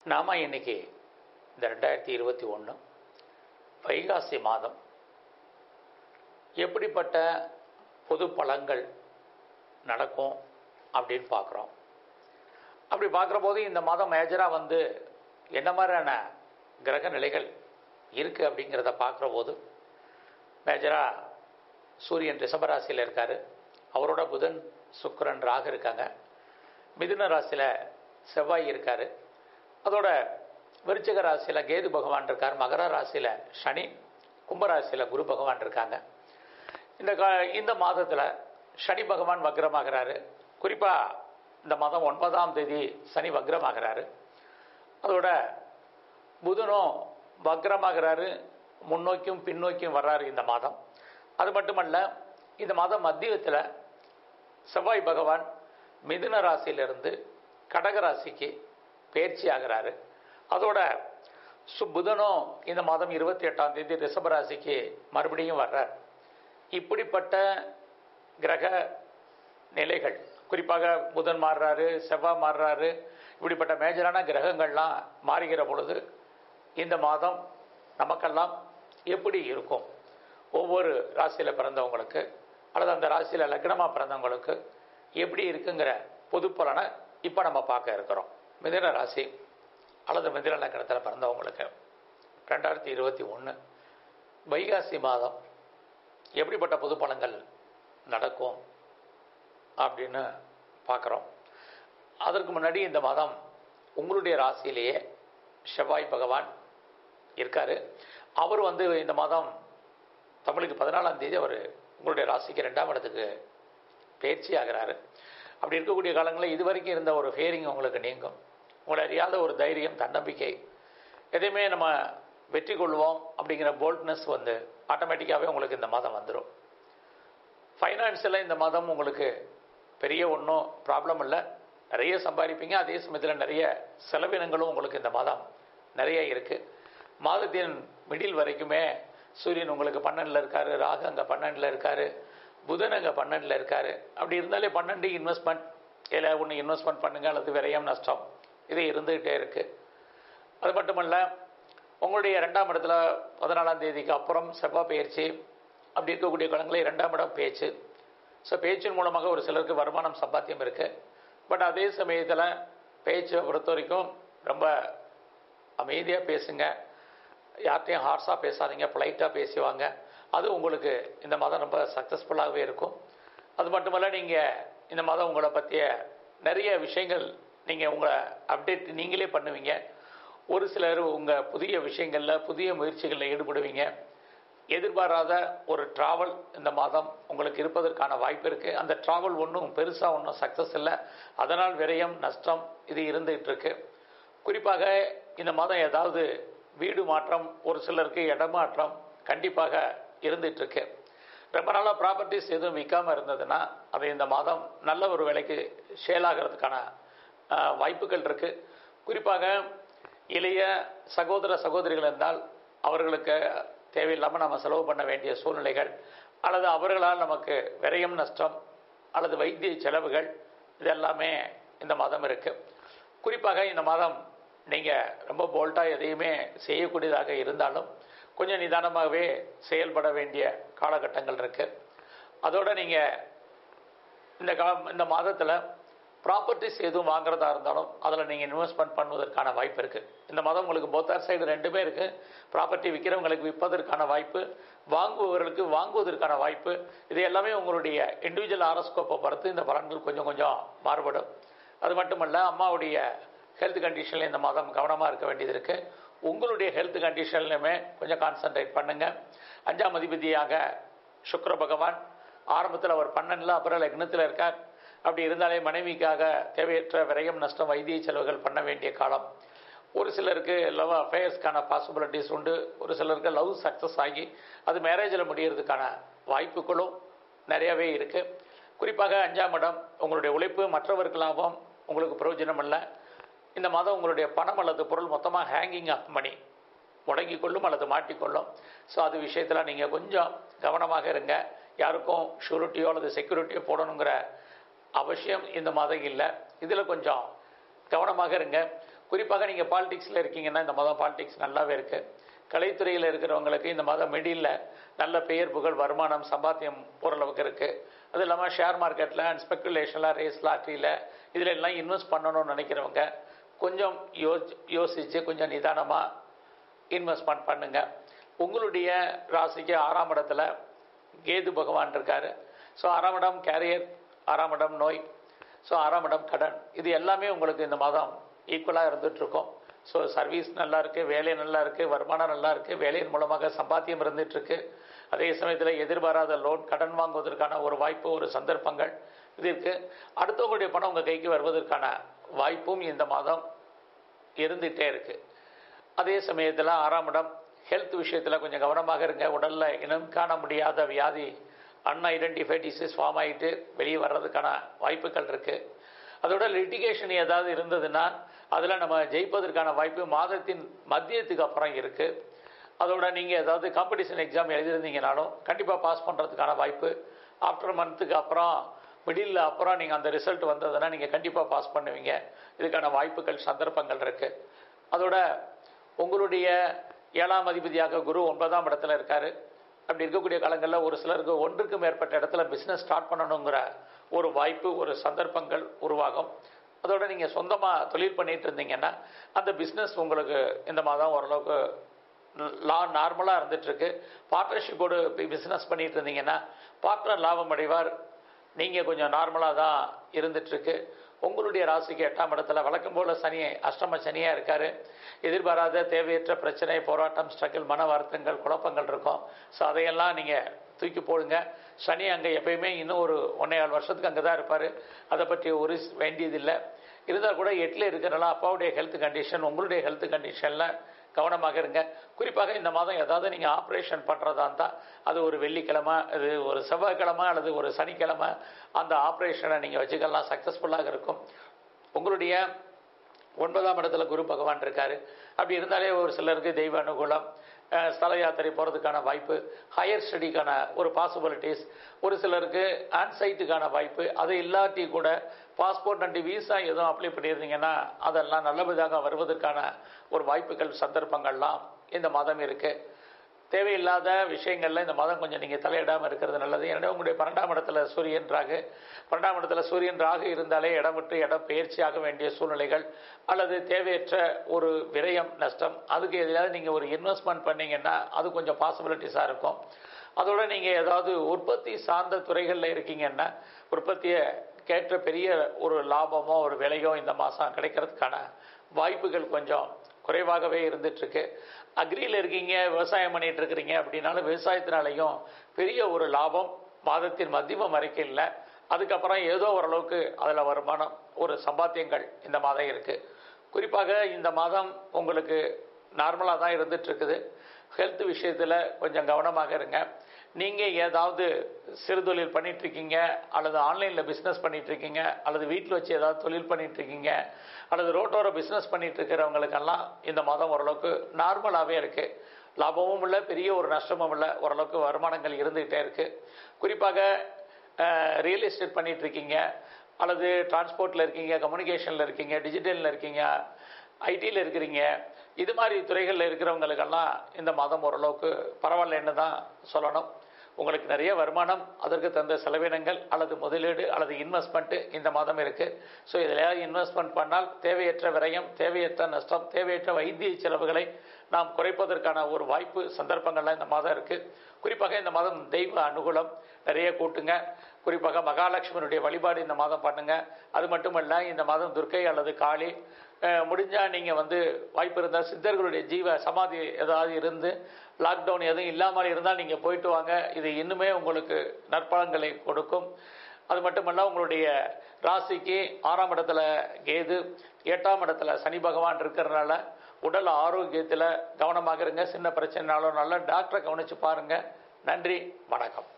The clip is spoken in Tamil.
நாம் இன்னைக்கு இந்த ரெண்டாயிரத்தி இருபத்தி ஒன்று வைகாசி மாதம் எப்படிப்பட்ட பொது பலன்கள் நடக்கும் அப்படின்னு பார்க்குறோம் அப்படி பார்க்குற போது இந்த மாதம் மேஜராக வந்து என்ன மாதிரியான கிரக நிலைகள் இருக்குது அப்படிங்கிறத பார்க்குற போது மேஜராக சூரியன் ரிஷபராசியில் இருக்கார் அவரோட புதன் சுக்கிரன் ராகு இருக்காங்க மிதுன ராசியில் செவ்வாய் இருக்கார் அதோட விருச்சிக ராசியில் கேது பகவான் இருக்கார் மகர ராசியில் சனி கும்பராசியில் குரு பகவான் இருக்காங்க இந்த கா இந்த மாதத்தில் சனி பகவான் வக்ரமாகிறாரு குறிப்பாக இந்த மாதம் ஒன்பதாம் தேதி சனி வக்ரமாகிறாரு அதோட புதனும் வக்ரமாகிறாரு முன்னோக்கியும் பின்னோக்கியும் வர்றாரு இந்த மாதம் அது மட்டுமல்ல இந்த மாதம் மத்தியத்தில் செவ்வாய் பகவான் மிதுன ராசியிலிருந்து கடக ராசிக்கு பயிற்சி ஆகிறாரு அதோட சு புதனும் இந்த மாதம் இருபத்தி எட்டாம் தேதி ரிஷப ராசிக்கு மறுபடியும் வர்றார் இப்படிப்பட்ட கிரக நிலைகள் குறிப்பாக புதன் மாறுறாரு செவ்வாய் மாறுறாரு இப்படிப்பட்ட மேஜரான கிரகங்கள்லாம் மாறுகிற பொழுது இந்த மாதம் நமக்கெல்லாம் எப்படி இருக்கும் ஒவ்வொரு ராசியில் பிறந்தவங்களுக்கு அல்லது அந்த ராசியில் லக்னமாக பிறந்தவங்களுக்கு எப்படி இருக்குங்கிற பொது பலனை இப்போ நம்ம பார்க்க இருக்கிறோம் மிதுன ராசி அல்லது மிதுன லக்னத்தில் பிறந்தவங்களுக்கு ரெண்டாயிரத்தி இருபத்தி ஒன்று வைகாசி மாதம் எப்படிப்பட்ட பொது பலன்கள் நடக்கும் அப்படின்னு பார்க்குறோம் அதற்கு முன்னாடி இந்த மாதம் உங்களுடைய ராசியிலேயே செவ்வாய் பகவான் இருக்கார் அவர் வந்து இந்த மாதம் தமிழுக்கு பதினாலாம் தேதி அவர் உங்களுடைய ராசிக்கு ரெண்டாம் இடத்துக்கு பயிற்சி ஆகிறாரு அப்படி இருக்கக்கூடிய காலங்களில் இது வரைக்கும் இருந்த ஒரு ஃபேரிங் உங்களுக்கு நீங்கும் உங்களை அறியாத ஒரு தைரியம் தன்னம்பிக்கை எதையுமே நம்ம வெற்றி கொள்வோம் அப்படிங்கிற போல்ட்னஸ் வந்து ஆட்டோமேட்டிக்காகவே உங்களுக்கு இந்த மாதம் வந்துடும் ஃபைனான்ஸில் இந்த மாதம் உங்களுக்கு பெரிய ஒன்றும் ப்ராப்ளம் இல்லை நிறைய சம்பாதிப்பீங்க அதே சமயத்தில் நிறைய செலவினங்களும் உங்களுக்கு இந்த மாதம் நிறைய இருக்குது மாதத்தின் மிடில் வரைக்குமே சூரியன் உங்களுக்கு பன்னெண்டில் இருக்கார் ராகு அங்கே பன்னெண்டில் இருக்கார் புதன் அங்கே பன்னெண்டில் இருக்கார் அப்படி இருந்தாலே பன்னெண்டு இன்வெஸ்ட்மெண்ட் இல்லை ஒன்று இன்வெஸ்ட்மெண்ட் பண்ணுங்கள் அல்லது விரயம் நஷ்டம் இது இருந்துகிட்டே இருக்குது அது மட்டுமல்ல உங்களுடைய ரெண்டாம் இடத்துல பதினாலாம் தேதிக்கு அப்புறம் செவ்வாய் பயிற்சி அப்படி இருக்கக்கூடிய காலங்களில் இரண்டாம் இடம் பேச்சு ஸோ பேச்சின் மூலமாக ஒரு சிலருக்கு வருமானம் சம்பாத்தியம் இருக்குது பட் அதே சமயத்தில் பேச்சை பொறுத்த வரைக்கும் ரொம்ப அமைதியாக பேசுங்க யார்கிட்டையும் ஹார்ஸாக பேசாதீங்க பொலைட்டாக பேசுவாங்க அது உங்களுக்கு இந்த மாதம் ரொம்ப சக்ஸஸ்ஃபுல்லாகவே இருக்கும் அது மட்டுமல்ல நீங்கள் இந்த மாதம் உங்களை பற்றிய நிறைய விஷயங்கள் நீங்கள் உங்களை அப்டேட் நீங்களே பண்ணுவீங்க ஒரு சிலர் உங்கள் புதிய விஷயங்களில் புதிய முயற்சிகளில் ஈடுபடுவீங்க எதிர்பாராத ஒரு ட்ராவல் இந்த மாதம் உங்களுக்கு இருப்பதற்கான வாய்ப்பு இருக்குது அந்த ட்ராவல் ஒன்றும் பெருசாக ஒன்றும் சக்ஸஸ் இல்லை அதனால் விரயம் நஷ்டம் இது இருந்துகிட்டு இருக்கு குறிப்பாக இந்த மாதம் ஏதாவது வீடு மாற்றம் ஒரு சிலருக்கு இடமாற்றம் கண்டிப்பாக இருந்துட்டு இருக்கு ரொம்ப நாளாக ப்ராப்பர்ட்டிஸ் எதுவும் விற்காமல் இருந்ததுன்னா அது இந்த மாதம் நல்ல ஒரு விலைக்கு சேல் ஆகிறதுக்கான வாய்ப்புகள் இருக்குது குறிப்பாக இளைய சகோதர சகோதரிகள் இருந்தால் அவர்களுக்கு தேவையில்லாமல் நம்ம செலவு பண்ண வேண்டிய சூழ்நிலைகள் அல்லது அவர்களால் நமக்கு விரயம் நஷ்டம் அல்லது வைத்திய செலவுகள் இதெல்லாமே இந்த மாதம் இருக்குது குறிப்பாக இந்த மாதம் நீங்கள் ரொம்ப போல்ட்டாக எதையுமே செய்யக்கூடியதாக இருந்தாலும் கொஞ்சம் நிதானமாகவே செயல்பட வேண்டிய காலகட்டங்கள் இருக்குது அதோடு நீங்கள் இந்த கா இந்த மாதத்தில் ப்ராப்பர்ட்டிஸ் எதுவும் வாங்குறதா இருந்தாலும் அதில் நீங்கள் இன்வெஸ்ட்மெண்ட் பண்ணுவதற்கான வாய்ப்பு இருக்குது இந்த மாதம் உங்களுக்கு போத்தார் சைடு ரெண்டுமே இருக்குது ப்ராப்பர்ட்டி விற்கிறவங்களுக்கு விற்பதற்கான வாய்ப்பு வாங்குபவர்களுக்கு வாங்குவதற்கான வாய்ப்பு இது எல்லாமே உங்களுடைய இண்டிவிஜுவல் ஆரோஸ்கோப்பை பொறுத்து இந்த பலன்கள் கொஞ்சம் கொஞ்சம் மாறுபடும் அது மட்டுமல்ல அம்மாவுடைய ஹெல்த் கண்டிஷனில் இந்த மாதம் கவனமாக இருக்க வேண்டியது இருக்குது உங்களுடைய ஹெல்த் கண்டிஷன்லையுமே கொஞ்சம் கான்சன்ட்ரேட் பண்ணுங்கள் அஞ்சாம் அதிபதியாக சுக்கர பகவான் ஆரம்பத்தில் அவர் பன்னெண்டில் அப்புறம் லக்னத்தில் இருக்கார் அப்படி இருந்தாலே மனைவிக்காக தேவையற்ற விரயம் நஷ்டம் வைத்திய செலவுகள் பண்ண வேண்டிய காலம் ஒரு சிலருக்கு லவ் அஃபேர்ஸ்க்கான பாசிபிலிட்டிஸ் உண்டு ஒரு சிலருக்கு லவ் சக்ஸஸ் ஆகி அது மேரேஜில் முடியறதுக்கான வாய்ப்புகளும் நிறையவே இருக்குது குறிப்பாக அஞ்சாம் இடம் உங்களுடைய உழைப்பு மற்றவருக்கு லாபம் உங்களுக்கு பிரயோஜனம் இல்லை இந்த மாதம் உங்களுடைய பணம் அல்லது பொருள் மொத்தமாக ஹேங்கிங் ஆஃப் மணி முடங்கி கொள்ளும் அல்லது மாட்டிக்கொள்ளும் ஸோ அது விஷயத்தில் நீங்கள் கொஞ்சம் கவனமாக இருங்க யாருக்கும் ஷூரிட்டியோ அல்லது செக்யூரிட்டியோ போடணுங்கிற அவசியம் இந்த மாதம் இல்லை இதில் கொஞ்சம் கவனமாக இருங்க குறிப்பாக நீங்கள் பாலிடிக்ஸில் இருக்கீங்கன்னா இந்த மாதம் பாலிடிக்ஸ் நல்லாவே இருக்கு கலைத்துறையில் இருக்கிறவங்களுக்கு இந்த மாதம் மிடில் நல்ல பெயர் புகழ் வருமானம் சம்பாத்தியம் ஓரளவுக்கு இருக்கு அது இல்லாமல் ஷேர் மார்க்கெட்டில் அண்ட் ஸ்பெக்குலேஷனில் ரேஸ் லாட்ரியில் இதில் எல்லாம் இன்வெஸ்ட் பண்ணணும்னு நினைக்கிறவங்க கொஞ்சம் யோ யோசித்து கொஞ்சம் நிதானமாக இன்வெஸ்ட்மெண்ட் பண்ணுங்க உங்களுடைய ராசிக்கு ஆறாம் இடத்துல கேது பகவான் இருக்காரு ஸோ ஆறாம் இடம் கேரியர் ஆறாம் இடம் நோய் ஸோ ஆறாம் இடம் கடன் இது எல்லாமே உங்களுக்கு இந்த மாதம் ஈக்குவலாக இருந்துட்டு இருக்கும் ஸோ சர்வீஸ் நல்லா இருக்கு வேலை நல்லா இருக்கு வருமானம் நல்லா இருக்கு வேலையின் மூலமாக சம்பாத்தியம் இருந்துட்டு இருக்கு அதே சமயத்தில் எதிர்பாராத லோன் கடன் வாங்குவதற்கான ஒரு வாய்ப்பு ஒரு சந்தர்ப்பங்கள் இது இருக்கு அடுத்தவங்களுடைய பணம் உங்கள் கைக்கு வருவதற்கான வாய்ப்பும் இந்த மாதம் இருந்துகிட்டே இருக்கு அதே சமயத்தில் ஆறாம் இடம் ஹெல்த் விஷயத்தில் கொஞ்சம் கவனமாக இருங்க உடலில் இனம் காண முடியாத வியாதி அன்ஐடென்டிஃபைட் டிசீஸ் ஃபார்ம் ஆகிட்டு வெளியே வர்றதுக்கான வாய்ப்புகள் இருக்குது அதோட லிட்டிகேஷன் ஏதாவது இருந்ததுன்னா அதில் நம்ம ஜெயிப்பதற்கான வாய்ப்பு மாதத்தின் மத்தியத்துக்கு அப்புறம் இருக்குது அதோட நீங்கள் ஏதாவது காம்படிஷன் எக்ஸாம் எழுதியிருந்தீங்கனாலும் கண்டிப்பாக பாஸ் பண்ணுறதுக்கான வாய்ப்பு ஆஃப்டர் மந்த்துக்கு அப்புறம் மிடில் அப்புறம் நீங்கள் அந்த ரிசல்ட் வந்ததுன்னா நீங்கள் கண்டிப்பாக பாஸ் பண்ணுவீங்க இதுக்கான வாய்ப்புகள் சந்தர்ப்பங்கள் இருக்குது அதோட உங்களுடைய ஏழாம் அதிபதியாக குரு ஒன்பதாம் இடத்துல இருக்காரு அப்படி இருக்கக்கூடிய காலங்களில் ஒரு சிலருக்கு ஒன்றுக்கு மேற்பட்ட இடத்துல பிஸ்னஸ் ஸ்டார்ட் பண்ணணுங்கிற ஒரு வாய்ப்பு ஒரு சந்தர்ப்பங்கள் உருவாகும் அதோட நீங்கள் சொந்தமாக தொழில் பண்ணிட்டு இருந்தீங்கன்னா அந்த பிஸ்னஸ் உங்களுக்கு இந்த மாதம் ஓரளவுக்கு லா நார்மலாக இருந்துட்டு இருக்கு பார்ட்னர்ஷிப்போடு பிஸ்னஸ் பண்ணிட்டு இருந்தீங்கன்னா பார்ட்னர் லாபம் அடைவார் நீங்கள் கொஞ்சம் நார்மலாக தான் இருந்துட்டுருக்கு உங்களுடைய ராசிக்கு எட்டாம் இடத்துல வழக்கம் போல் சனி அஷ்டம சனியாக இருக்கார் எதிர்பாராத தேவையற்ற பிரச்சனை போராட்டம் ஸ்ட்ரகிள் மன வருத்தங்கள் குழப்பங்கள் இருக்கும் ஸோ அதையெல்லாம் நீங்கள் தூக்கி போடுங்க சனி அங்கே எப்பயுமே இன்னும் ஒரு ஒன்றே கால் வருஷத்துக்கு அங்கே தான் இருப்பார் அதை பற்றி ஒரு வேண்டியதில்லை இருந்தால் கூட எட்டில் இருக்கிறனால அப்பாவுடைய ஹெல்த் கண்டிஷன் உங்களுடைய ஹெல்த் கண்டிஷனில் கவனமாக இருங்க குறிப்பாக இந்த மாதம் ஏதாவது நீங்கள் ஆப்ரேஷன் பண்ணுறதா இருந்தால் அது ஒரு வெள்ளிக்கிழமை அது ஒரு செவ்வாய்க்கிழமை அல்லது ஒரு சனிக்கிழமை அந்த ஆப்ரேஷனை நீங்கள் வச்சுக்கலாம் சக்ஸஸ்ஃபுல்லாக இருக்கும் உங்களுடைய ஒன்பதாம் இடத்துல குரு பகவான் இருக்காரு அப்படி இருந்தாலே ஒரு சிலருக்கு தெய்வ அனுகூலம் அஹ், ஸ்தல யாத்திரை போகிறதுக்கான வாய்ப்பு ஹையர் ஸ்டடிக்கான ஒரு பாசிபிலிட்டிஸ் ஒரு சிலருக்கு ஆன்சைட்டுக்கான வாய்ப்பு அது இல்லாட்டி கூட பாஸ்போர்ட் அண்ட் விசா எதுவும் அப்ளை பண்ணியிருந்தீங்கன்னா அதெல்லாம் நல்லபடியாக வருவதற்கான ஒரு வாய்ப்புகள் சந்தர்ப்பங்கள்லாம் இந்த மாதம் இருக்குது தேவையில்லாத விஷயங்கள்ல இந்த மாதம் கொஞ்சம் நீங்கள் தலையிடாமல் இருக்கிறது நல்லது ஏன்னா உங்களுடைய பன்னெண்டாம் இடத்துல சூரியன் ராகு பன்னெண்டாம் இடத்துல சூரியன் ராகு இருந்தாலே இடம் விட்டு இடம் பயிற்சியாக வேண்டிய சூழ்நிலைகள் அல்லது தேவையற்ற ஒரு விரயம் நஷ்டம் அதுக்கு எதிராவது நீங்கள் ஒரு இன்வெஸ்ட்மெண்ட் பண்ணீங்கன்னா அது கொஞ்சம் பாசிபிலிட்டிஸாக இருக்கும் அதோட நீங்கள் ஏதாவது உற்பத்தி சார்ந்த துறைகளில் இருக்கீங்கன்னா உற்பத்தியை கேட்ட பெரிய ஒரு லாபமோ ஒரு விலையோ இந்த மாதம் கிடைக்கிறதுக்கான வாய்ப்புகள் கொஞ்சம் குறைவாகவே இருந்துட்டுருக்கு அக்ரியில் இருக்கீங்க விவசாயம் பண்ணிட்டு இருக்கிறீங்க அப்படின்னாலும் விவசாயத்தினாலையும் பெரிய ஒரு லாபம் மாதத்தின் மத்தியமம் வரைக்கும் இல்லை அதுக்கப்புறம் ஏதோ ஓரளவுக்கு அதில் வருமானம் ஒரு சம்பாத்தியங்கள் இந்த மாதம் இருக்குது குறிப்பாக இந்த மாதம் உங்களுக்கு நார்மலாக தான் இருந்துட்டு இருக்குது ஹெல்த் விஷயத்தில் கொஞ்சம் கவனமாக இருங்க நீங்கள் ஏதாவது சிறுதொழில் பண்ணிட்டு இருக்கீங்க அல்லது ஆன்லைனில் பிஸ்னஸ் பண்ணிட்டு இருக்கீங்க அல்லது வீட்டில் வச்சு ஏதாவது தொழில் பண்ணிட்டு இருக்கீங்க அல்லது ரோட்டோர பிஸ்னஸ் பண்ணிட்டு இருக்கிறவங்களுக்கெல்லாம் இந்த மாதம் ஓரளவுக்கு நார்மலாகவே இருக்குது லாபமும் இல்லை பெரிய ஒரு நஷ்டமும் இல்லை ஓரளவுக்கு வருமானங்கள் இருந்துகிட்டே இருக்குது குறிப்பாக ரியல் எஸ்டேட் பண்ணிட்டு இருக்கீங்க அல்லது டிரான்ஸ்போர்ட்டில் இருக்கீங்க கம்யூனிகேஷனில் இருக்கீங்க டிஜிட்டலில் இருக்கீங்க ஐடியில் இருக்கிறீங்க இது மாதிரி துறைகளில் இருக்கிறவங்களுக்கெல்லாம் இந்த மாதம் ஓரளவுக்கு பரவாயில்லைன்னு தான் சொல்லணும் உங்களுக்கு நிறைய வருமானம் அதற்கு தகுந்த செலவினங்கள் அல்லது முதலீடு அல்லது இன்வெஸ்ட்மெண்ட்டு இந்த மாதம் இருக்குது ஸோ இதில் இன்வெஸ்ட்மெண்ட் பண்ணால் தேவையற்ற விரயம் தேவையற்ற நஷ்டம் தேவையற்ற வைத்திய செலவுகளை நாம் குறைப்பதற்கான ஒரு வாய்ப்பு சந்தர்ப்பங்கள்லாம் இந்த மாதம் இருக்குது குறிப்பாக இந்த மாதம் தெய்வ அனுகூலம் நிறைய கூட்டுங்க குறிப்பாக மகாலட்சுமியினுடைய வழிபாடு இந்த மாதம் பண்ணுங்க அது மட்டுமல்ல இந்த மாதம் துர்க்கை அல்லது காளி அஹ், முடிஞ்சா நீங்க வந்து வாய்ப்பு இருந்தால் சித்தர்களுடைய ஜீவ சமாதி ஏதாவது இருந்து லாக்டவுன் எதுவும் இல்லாமல் இருந்தால் நீங்க போயிட்டு வாங்க இது இன்னுமே உங்களுக்கு நற்பலன்களை கொடுக்கும் அது மட்டுமல்ல உங்களுடைய ராசிக்கு ஆறாம் இடத்துல கேது எட்டாம் இடத்துல சனி பகவான் இருக்கிறதுனால உடல் ஆரோக்கியத்தில் கவனமாக இருங்க சின்ன பிரச்சனைனாலும் நல்ல டாக்டரை கவனிச்சு பாருங்க நன்றி வணக்கம்